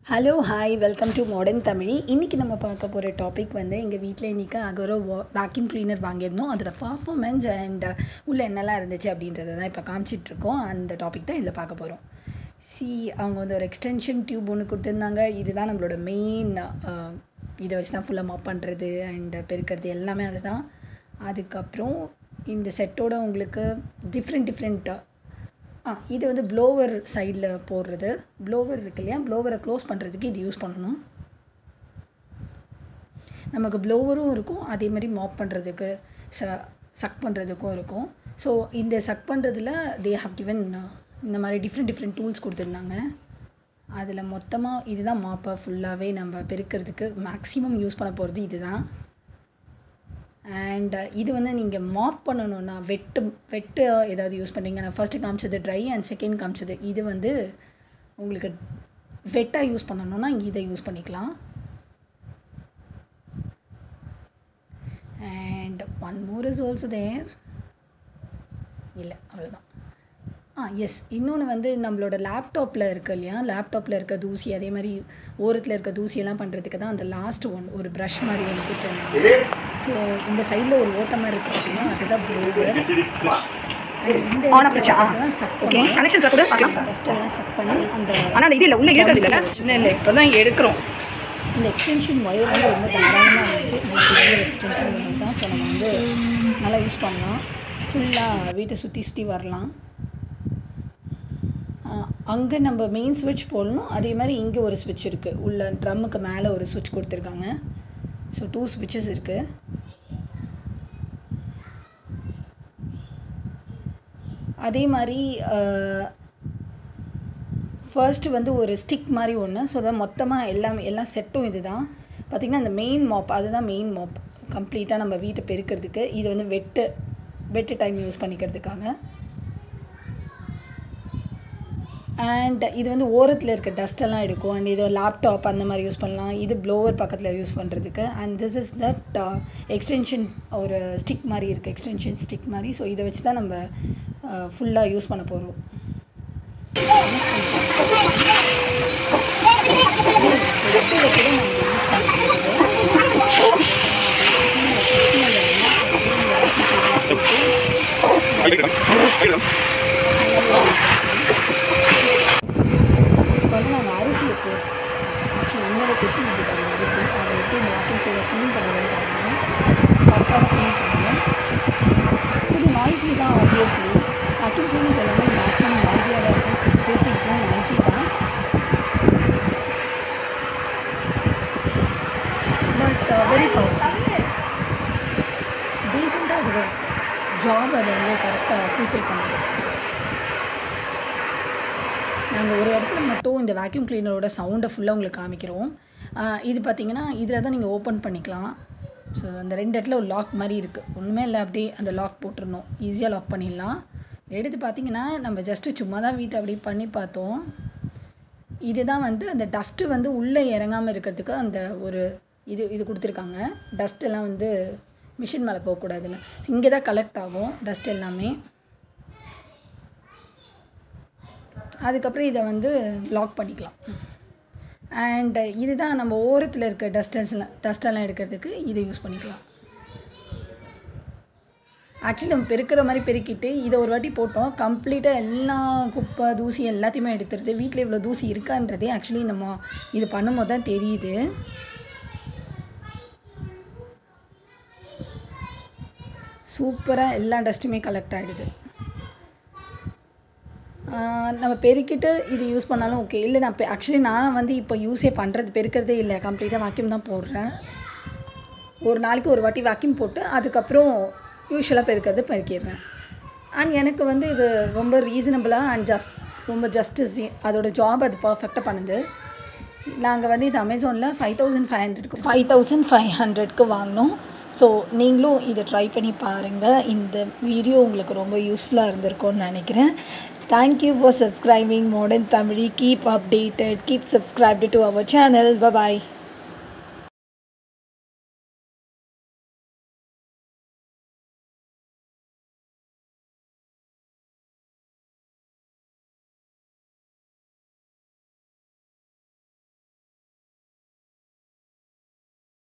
Hello hi welcome to modern தமிழி இன்றைக்கி நம்ம பார்க்க போகிற டாபிக் வந்து எங்கள் வீட்டில் இன்றைக்கி அகரோ வேக்யூம் க்ளீனர் வாங்கியிருந்தோம் அதோட பர்ஃபார்மன்ஸ் அண்ட் உள்ளே என்னெல்லாம் இருந்துச்சு அப்படின்றத தான் இப்போ காமிச்சிட்ருக்கோம் அந்த டாபிக் தான் இதில் பார்க்க போகிறோம் சி அவங்க வந்து ஒரு எக்ஸ்டென்ஷன் டியூப் ஒன்று கொடுத்துருந்தாங்க இதுதான் நம்மளோட மெயின் இதை வச்சு தான் ஃபுல்லாக மாப் பண்ணுறது அண்ட் பெருக்கிறது எல்லாமே அதுதான் அதுக்கப்புறம் இந்த செட்டோட உங்களுக்கு டிஃப்ரெண்ட் டிஃப்ரெண்ட் ஆ இது வந்து ப்ளோவர் சைடில் போடுறது ப்ளோவர் இருக்கு இல்லையா ப்ளோவரை க்ளோஸ் பண்ணுறதுக்கு இது யூஸ் பண்ணணும் நமக்கு ப்ளோவரும் இருக்கும் அதே மாதிரி மாப் பண்ணுறதுக்கு ச சக் பண்ணுறதுக்கும் இருக்கும் ஸோ இந்த சக் பண்ணுறதுல தே ஹவ் கிவன் இந்த மாதிரி டிஃப்ரெண்ட் டிஃப்ரெண்ட் டூல்ஸ் கொடுத்துருந்தாங்க அதில் மொத்தமாக இதுதான் மாப்பை ஃபுல்லாகவே நம்ம பெருக்கிறதுக்கு மேக்ஸிமம் யூஸ் பண்ண போகிறது இதுதான் அண்ட் இது வந்து நீங்கள் மாப் பண்ணணுன்னா வெட்டு வெட்டு ஏதாவது யூஸ் பண்ணுறீங்க நான் ஃபஸ்ட்டு காமிச்சது ட்ரை அண்ட் செகண்ட் காமிச்சது இது வந்து உங்களுக்கு வெட்டாக யூஸ் பண்ணணுன்னா இதை யூஸ் பண்ணிக்கலாம் and one more is also there இல்லை அவ்வளோதான் ஆ எஸ் இன்னொன்று வந்து நம்மளோட லேப்டாப்பில் இருக்கு இல்லையா லேப்டாப்பில் இருக்க தூசி அதே மாதிரி ஓரத்தில் இருக்க தூசியெல்லாம் பண்ணுறதுக்கு தான் அந்த லாஸ்ட் ஒன் ஒரு ப்ரஷ் மாதிரி ஒன்று கொடுத்துருந்தாங்க ஸோ இந்த சைடில் ஒரு ஓட்ட மாதிரி இருக்குது பார்த்தீங்கன்னா அதுதான் ப்ளோவர் அண்ட் இந்த ஆன் ஆஃப் வச்சா தான் சக் ஓகே பண்ணி கனெக்ஷன்ஸ் கூட பார்க்கலாம் டஸ்ட் எல்லாம் சக் பண்ணி அந்த ஆனால் அந்த இது இல்லை உள்ளே இருக்கிறது இல்லை இல்லை இல்லை இப்போ தான் எடுக்கிறோம் இந்த எக்ஸ்டென்ஷன் ஒயர் வந்து ரொம்ப தாராளமாக இருந்துச்சு நல்ல பெரிய எக்ஸ்டென்ஷன் ஒயர் தான் ஸோ நம்ம வந்து நல்லா யூஸ் பண்ணலாம் ஃபுல்லாக வீட்டை சுற்றி சுற்றி வரலாம் அங்கே நம்ம மெயின் ஸ்விட்ச் போடணும் அதே மாதிரி இங்கே ஒரு ஸ்விட்ச் இருக்குது உள்ள ட்ரம்முக்கு மேலே ஒரு ஸ்விட்ச் கொடுத்துருக்காங்க ஸோ டூ ஸ்விட்சஸ் இருக்குது அதே மாதிரி ஃபர்ஸ்ட் வந்து ஒரு ஸ்டிக் மாதிரி ஒன்று ஸோ தான் மொத்தமாக எல்லாமே எல்லாம் செட்டும் இது தான் பார்த்திங்கன்னா இந்த மெயின் மாப் அதுதான் மெயின் மாப் கம்ப்ளீட்டாக நம்ம வீட்டை பெருக்கிறதுக்கு இது வந்து வெட்டு வெட்டு டைம் யூஸ் பண்ணிக்கிறதுக்காக அண்ட் இது வந்து ஓரத்தில் இருக்க டஸ்ட்டெல்லாம் எடுக்கும் அண்ட் இது லேப்டாப் அந்த மாதிரி யூஸ் பண்ணலாம் இது ப்ளோவர் பக்கத்தில் யூஸ் பண்ணுறதுக்கு and this is that extension ஒரு ஸ்டிக் மாதிரி இருக்குது எக்ஸ்டென்ஷன் ஸ்டிக் மாதிரி ஸோ இதை வச்சு தான் நம்ம ஃபுல்லாக யூஸ் பண்ண போகிறோம் இப்போ வந்து நாங்கள் அரிசி இருக்கு ஆக்சுவலி என்னோட கொட்டி இருந்துட்டாங்க அரிசி அதை எப்படி இந்த வாக்கிங் கூட க்ளீன் பண்ணுறதுன்னு பாருங்கள் கரெக்டாக க்ளீன் பண்ணுங்கள் இது நாய்ஸி தான் ஆப்வியஸ்லி வாக்கிங் க்ளீனிங் எல்லாமே மேக்ஸிமம் நாய்ஸியாக தான் இருக்கும் ஸோ பேசிக்கலாம் நாய்ஸி தான் பட் வெரி பவர்ஃபுல் டீசெண்டாக அது ஜாப் அதை வந்து கரெக்டாக ஃபுல்ஃபில் பண்ணுறது நாங்கள் ஒரு இடத்துல மட்டும் இந்த வேக்யூம் கிளீனரோட சவுண்டை ஃபுல்லாக உங்களுக்கு காமிக்கிறோம் இது பார்த்தீங்கன்னா இதில் தான் நீங்கள் ஓப்பன் பண்ணிக்கலாம் ஸோ அந்த ரெண்டு இடத்துல ஒரு லாக் மாதிரி இருக்குது ஒன்றுமே இல்லை அப்படியே அந்த லாக் போட்டுருணும் ஈஸியாக லாக் பண்ணிடலாம் எடுத்து பார்த்தீங்கன்னா நம்ம ஜஸ்ட்டு சும்மா தான் வீட்டை அப்படி பண்ணி பார்த்தோம் இதுதான் வந்து அந்த டஸ்ட்டு வந்து உள்ளே இறங்காமல் இருக்கிறதுக்கு அந்த ஒரு இது இது கொடுத்துருக்காங்க டஸ்ட் எல்லாம் வந்து மிஷின் மேலே போகக்கூடாதுன்னு இங்கே தான் கலெக்ட் ஆகும் டஸ்ட் எல்லாமே அதுக்கப்புறம் இதை வந்து லாக் பண்ணிக்கலாம் அண்ட் இதுதான் நம்ம ஓரத்தில் இருக்க டஸ்டர்ஸ்லாம் டஸ்டெல்லாம் எடுக்கிறதுக்கு இதை யூஸ் பண்ணிக்கலாம் ஆக்சுவலி நம்ம பெருக்கிற மாதிரி பெருக்கிட்டு இதை ஒரு வாட்டி போட்டோம் கம்ப்ளீட்டாக எல்லா குப்பை தூசி எல்லாத்தையுமே எடுத்துருது வீட்டில் இவ்வளோ தூசி இருக்கான்றதே ஆக்சுவலி நம்ம இது பண்ணும்போது தான் தெரியுது சூப்பராக எல்லா டஸ்ட்டுமே கலெக்ட் ஆகிடுது நம்ம பெருக்கிட்டு இது யூஸ் பண்ணாலும் ஓகே இல்லை நான் இப்போ ஆக்சுவலி நான் வந்து இப்போ யூஸே பண்ணுறது பெருக்கிறதே இல்லை கம்ப்ளீட்டாக வாக்யூம் தான் போடுறேன் ஒரு நாளைக்கு ஒரு வாட்டி வாக்யூம் போட்டு அதுக்கப்புறம் யூஸ்வலாக பெருக்கிறது பெருக்கிடுறேன் அண்ட் எனக்கு வந்து இது ரொம்ப ரீசனபிளாக அண்ட் ஜஸ்ட் ரொம்ப ஜஸ்டிஸ் அதோட ஜாப் அது பர்ஃபெக்டாக பண்ணுது நாங்கள் வந்து இது அமேசானில் ஃபைவ் தௌசண்ட் ஃபைவ் ஹண்ட்ரட்க்கு ஃபைவ் தௌசண்ட் ஃபைவ் ஹண்ட்ரட்க்கு வாங்கினோம் ஸோ நீங்களும் இதை ட்ரை பண்ணி பாருங்கள் இந்த வீடியோ உங்களுக்கு ரொம்ப யூஸ்ஃபுல்லாக இருந்திருக்கும்னு நினைக்கிறேன் Thank you for subscribing Modern Tamil. Keep updated. Keep subscribed to our channel. Bye bye.